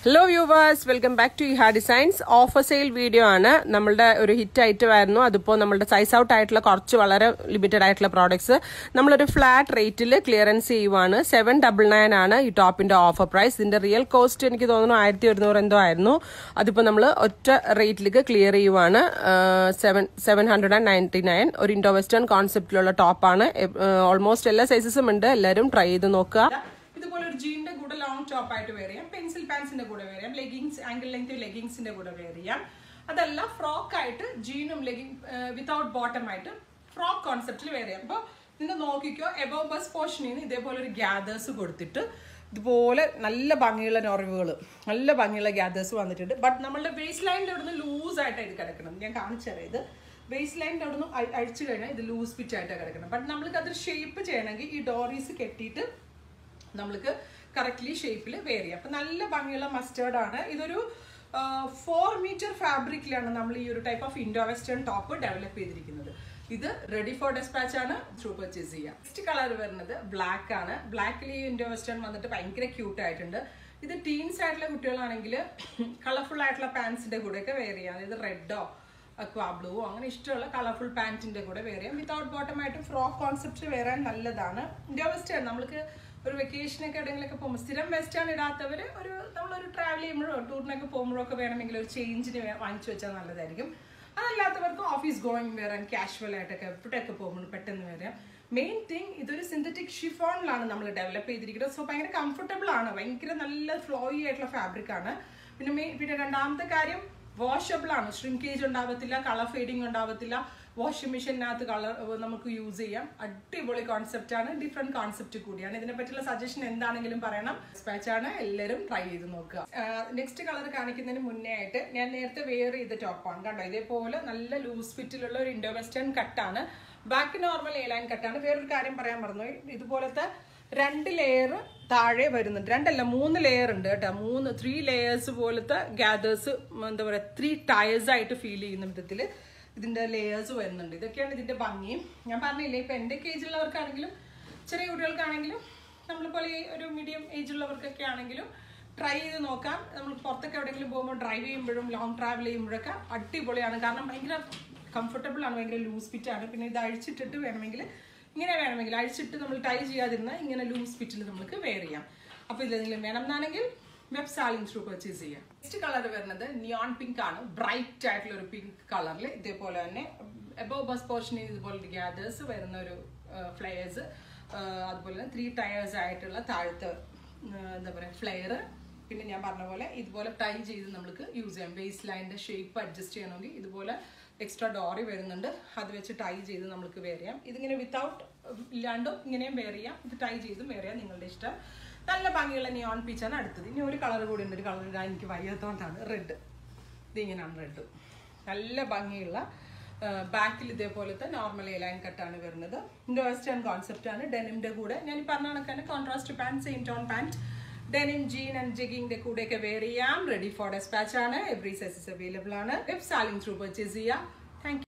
hello viewers welcome back to Iha designs offer sale video ആണ് നമ്മളുടെ ഒരു ഹിറ്റ് ഐറ്റം ആയിരുന്നു അതിപ്പോൾ നമ്മളുടെ സൈസ് ഔട്ട് ആയിട്ടുള്ള കുറച്ച് വളരെ ലിമിറ്റഡ് ആയിട്ടുള്ള പ്രോഡക്ട്സ് നമ്മളൊരു ഫ്ലാറ്റ് റേറ്റിൽ ക്ലിയറൻസ് ചെയ്യുവാണ് സെവൻ ഡബിൾ നയൻ ആണ് ഈ ടോപ്പിന്റെ ഓഫർ പ്രൈസ് ഇതിന്റെ റിയൽ കോസ്റ്റ് എനിക്ക് തോന്നുന്നു ആയിരത്തി ഒരുന്നൂറ് എന്തോ ആയിരുന്നു അതിപ്പോൾ നമ്മൾ ഒറ്റ റേറ്റിലേക്ക് ക്ലിയർ ചെയ്യുവാണ് seven seven hundred and ninety nine ഒരു ഇൻഡോ വെസ്റ്റേൺ കോൺസെപ്റ്റിലുള്ള ടോപ്പാണ് ഓൾമോസ്റ്റ് എല്ലാ സൈസസും ഉണ്ട് എല്ലാവരും ട്രൈ ചെയ്ത് നോക്കുക ഇതുപോലെ ഒരു ജീനിന്റെ കൂടെ ലോങ് ടോപ്പ് ആയിട്ട് വെയർ ചെയ്യാം പെൻസിൽ പാൻസിന്റെ കൂടെ വെയർ ചെയ്യാം ലെഗിങ്സ് ആംഗിൾ ലെങ്ത് ലെഗിങ്സിന്റെ കൂടെ വെയർ ചെയ്യാം അതല്ല ഫ്രോക്ക് ആയിട്ട് ജീനും ലെഗിങ് വിതൗട്ട് ബോട്ടം ആയിട്ട് ഫ്രോക്ക് കോൺസെപ്റ്റിൽ വെയർ ചെയ്യാം അപ്പോൾ നിങ്ങൾ നോക്കിക്കോ എബോ ബസ് പോർഷനിൽ നിന്ന് ഇതേപോലെ ഒരു ഗ്യാദേഴ്സ് കൊടുത്തിട്ട് ഇതുപോലെ നല്ല ഭംഗിയുള്ള നോറിവുകൾ നല്ല ഭംഗിയുള്ള ഗ്യാദേഴ്സ് വന്നിട്ടുണ്ട് ബട്ട് നമ്മളുടെ വേസ്റ്റ് ലൈനിൻ്റെ അവിടെ നിന്ന് ലൂസ് ആയിട്ടാണ് ഇത് കിടക്കണം ഞാൻ കാണിച്ചു തരാം ഇത് വേസ്റ്റ് ലൈനിൻ്റെ അവിടെ നിന്ന് അഴിച്ചു കഴിഞ്ഞാൽ ഇത് ലൂസ് ഫിറ്റ് ആയിട്ടാണ് കിടക്കണം ബട്ട് നമ്മൾക്ക് അത് ഷേപ്പ് ചെയ്യണമെങ്കിൽ ഈ ഡോറീസ് കെട്ടിയിട്ട് നമ്മൾക്ക് കറക്റ്റ്ലി ഷേപ്പിൽ വെയർ ചെയ്യാം അപ്പം നല്ല ഭംഗിയുള്ള മസ്റ്റേർഡ് ആണ് ഇതൊരു ഫോർ മീറ്റർ ഫാബ്രിക്കിലാണ് നമ്മൾ ഈ ഒരു type of Indo western top develop ചെയ്തിരിക്കുന്നത് ഇത് റെഡി ഫോർ ഡെസ്പാച്ച് ആണ് ത്രൂ പർച്ചേസ് ചെയ്യാം നെക്സ്റ്റ് കളർ വരുന്നത് ബ്ലാക്ക് ആണ് ബ്ലാക്കിൽ ഈ ഇൻഡോ വെസ്റ്റേൺ വന്നിട്ട് ഭയങ്കര ക്യൂട്ട് ആയിട്ടുണ്ട് ഇത് ടീൻസ് ആയിട്ടുള്ള കുട്ടികളാണെങ്കിൽ കളർഫുൾ ആയിട്ടുള്ള പാൻസിന്റെ കൂടെയൊക്കെ വെയർ ചെയ്യാം അതായത് റെഡോ അക്വാ ബ്ലൂവോ അങ്ങനെ ഇഷ്ടമുള്ള കളർഫുൾ പാൻറ്റിന്റെ കൂടെ വെയർ ചെയ്യാം വിതൗട്ട് ബോട്ടം ആയിട്ട് ഫ്രോക്ക് കോൺസെപ്റ്റ് വെയർ ചെയ്യാൻ നല്ലതാണ് ഇൻഡോ വെസ്റ്റേൺ നമ്മൾക്ക് ഒരു വെക്കേഷനൊക്കെ എവിടെയെങ്കിലൊക്കെ പോകുമ്പോൾ സ്ഥിരം വെസ്റ്റേൺ ഇടാത്തവർ ഒരു നമ്മളൊരു ട്രാവൽ ചെയ്യുമ്പോഴോ ടൂറിനൊക്കെ പോകുമ്പോഴോ ഒക്കെ വേണമെങ്കിൽ ഒരു ചേഞ്ചിന് വാങ്ങിച്ചു വെച്ചാൽ നല്ലതായിരിക്കും അതല്ലാത്തവർക്ക് ഓഫീസ് ഗോയിങ് വരാൻ കാഷ്വൽ ആയിട്ടൊക്കെ എവിടെയൊക്കെ പോകുമ്പോൾ പെട്ടെന്ന് വരാം മെയിൻ തിങ് ഇതൊരു സിന്തറ്റിക് ഷിഫോണിലാണ് നമ്മൾ ഡെവലപ്പ് ചെയ്തിരിക്കുന്നത് സോ ഭയങ്കര കംഫർട്ടബിൾ ആണ് ഭയങ്കര നല്ല ഫ്ലോയി ആയിട്ടുള്ള ഫാബ്രിക് ആണ് പിന്നെ മെയിൻ പിന്നെ രണ്ടാമത്തെ കാര്യം വാഷബിൾ ആണ് ഷ്രിങ്കേജ് ഉണ്ടാവത്തില്ല കളർ ഫെയ്ഡിങ് ഉണ്ടാവത്തില്ല വാഷിംഗ് മെഷീനകത്ത് കളർ നമുക്ക് യൂസ് ചെയ്യാം അടിപൊളി കോൺസെപ്റ്റ് ആണ് ഡിഫറെന്റ് കോൺസെപ്റ്റ് കൂടിയാണ് ഇതിനെ പറ്റിയുള്ള സജഷൻ എന്താണെങ്കിലും പറയണം സ്പാച്ച് ആണ് എല്ലാവരും ട്രൈ ചെയ്ത് നോക്കുക നെക്സ്റ്റ് കളർ കാണിക്കുന്നതിന് മുന്നേ ആയിട്ട് ഞാൻ നേരത്തെ വെയർ ചെയ്ത ടോപ്പാണ് കണ്ടോ ഇതേപോലെ നല്ല ലൂസ് ഫിറ്റിലുള്ള ഒരു ഇൻഡോ വെസ്റ്റേൺ കട്ടാണ് ബാക്ക് നോർമൽ എ ലൈൻ കട്ടാണ് വേറൊരു കാര്യം പറയാൻ മറന്നു ഇതുപോലത്തെ രണ്ട് ലെയർ താഴെ വരുന്നുണ്ട് രണ്ടല്ല മൂന്ന് ലെയർ ഉണ്ട് കേട്ടോ മൂന്ന് ത്രീ ലെയേഴ്സ് പോലത്തെ ഗ്യാദേഴ്സ് എന്താ പറയുക ത്രീ ടയേഴ്സ് ആയിട്ട് ഫീൽ ചെയ്യുന്ന വിധത്തിൽ ഇതിന്റെ ലെയേഴ്സ് വരുന്നുണ്ട് ഇതൊക്കെയാണ് ഇതിന്റെ ഭംഗിയും ഞാൻ പറഞ്ഞില്ലേ ഇപ്പൊ എൻ്റെ ഏജുള്ളവർക്കാണെങ്കിലും ചെറിയ കുട്ടികൾക്കാണെങ്കിലും നമ്മളിപ്പോൾ ഈ ഒരു മീഡിയം ഏജുള്ളവർക്കൊക്കെ ആണെങ്കിലും ട്രൈ ചെയ്ത് നോക്കാം നമ്മൾ പുറത്തൊക്കെ എവിടെയെങ്കിലും പോകുമ്പോൾ ഡ്രൈവ് ചെയ്യുമ്പോഴും ലോങ് ട്രാവൽ ചെയ്യുമ്പോഴൊക്കെ അടിപൊളിയാണ് കാരണം ഭയങ്കര കംഫർട്ടബിൾ ആണ് ഭയങ്കര ലൂസ് ഫിറ്റ് ആണ് പിന്നെ ഇത് അഴിച്ചിട്ടിട്ട് വേണമെങ്കിൽ ഇങ്ങനെ വേണമെങ്കിൽ അഴിച്ചിട്ട് നമ്മൾ ടൈ ചെയ്യാതിരുന്നാൽ ഇങ്ങനെ ലൂസ് ഫിറ്റിൽ നമുക്ക് വെയർ ചെയ്യാം അപ്പോൾ ഇതിലെന്തെങ്കിലും വേണം എന്നാണെങ്കിൽ വെബ് സാലിംഗ് ത്രൂ പർച്ചേസ് ചെയ്യാം നെക്സ്റ്റ് കളർ വരുന്നത് നിയോൺ പിങ്ക് ആണ് ബ്രൈറ്റ് ആയിട്ടുള്ള ഒരു പിങ്ക് കളറിൽ ഇതേപോലെ തന്നെ എബോ ബസ് പോർഷനിൽ ഇതുപോലെ ഗ്യാദേഴ്സ് വരുന്ന ഒരു ഫ്ലെയേഴ്സ് അതുപോലെ തന്നെ ത്രീ ടയേഴ്സ് ആയിട്ടുള്ള താഴത്തെ എന്താ പറയുക ഫ്ലെയർ പിന്നെ ഞാൻ പറഞ്ഞ പോലെ ഇതുപോലെ ടൈ ചെയ്ത് നമുക്ക് യൂസ് ചെയ്യാം വേസ്റ്റ് ലൈനിന്റെ ഷേപ്പ് അഡ്ജസ്റ്റ് ചെയ്യണമെങ്കിൽ ഇതുപോലെ എക്സ്ട്രാ ഡോറി വരുന്നുണ്ട് അത് വെച്ച് ടൈ ചെയ്ത് നമുക്ക് വെയർ ചെയ്യാം ഇതിങ്ങനെ വിത്തൗട്ട് ഇല്ലാണ്ടും ഇങ്ങനെയും വെയർ ചെയ്യാം ഇത് ടൈ ചെയ്തും വെയർ ചെയ്യാം നിങ്ങളുടെ ഇഷ്ടം നല്ല ഭംഗിയുള്ള നിയോൺ പീച്ചാണ് അടുത്തത് ഇനി ഒരു കളർ കൂടി ഉണ്ട് ഒരു കളർ ഇടാൻ എനിക്ക് വയ്യാത്തതുകൊണ്ടാണ് റെഡ് ഇതിങ്ങനെയാണ് റെഡ് നല്ല ഭംഗിയുള്ള ബാക്കിൽ ഇതേപോലത്തെ നോർമൽ എ ലൈൻ കട്ടാണ് വരുന്നത് ഇൻഡോ വെസ്റ്റേൺ കോൺസെപ്റ്റ് ആണ് ഡെനിമിന്റെ കൂടെ ഞാൻ ഈ പറഞ്ഞ കണക്കാണ് contrast pant same tone pant denim jean and ജഗിങ്ങിന്റെ കൂടെയൊക്കെ വെയർ ചെയ്യാം റെഡി ഫോർ ഡെസ്പാച്ച് ആണ് എവറി സൈസസ് അവൈലബിൾ ആണ് വെബ് സാലിംഗ് ത്രൂ പർച്ചേസ് ചെയ്യാം താങ്ക്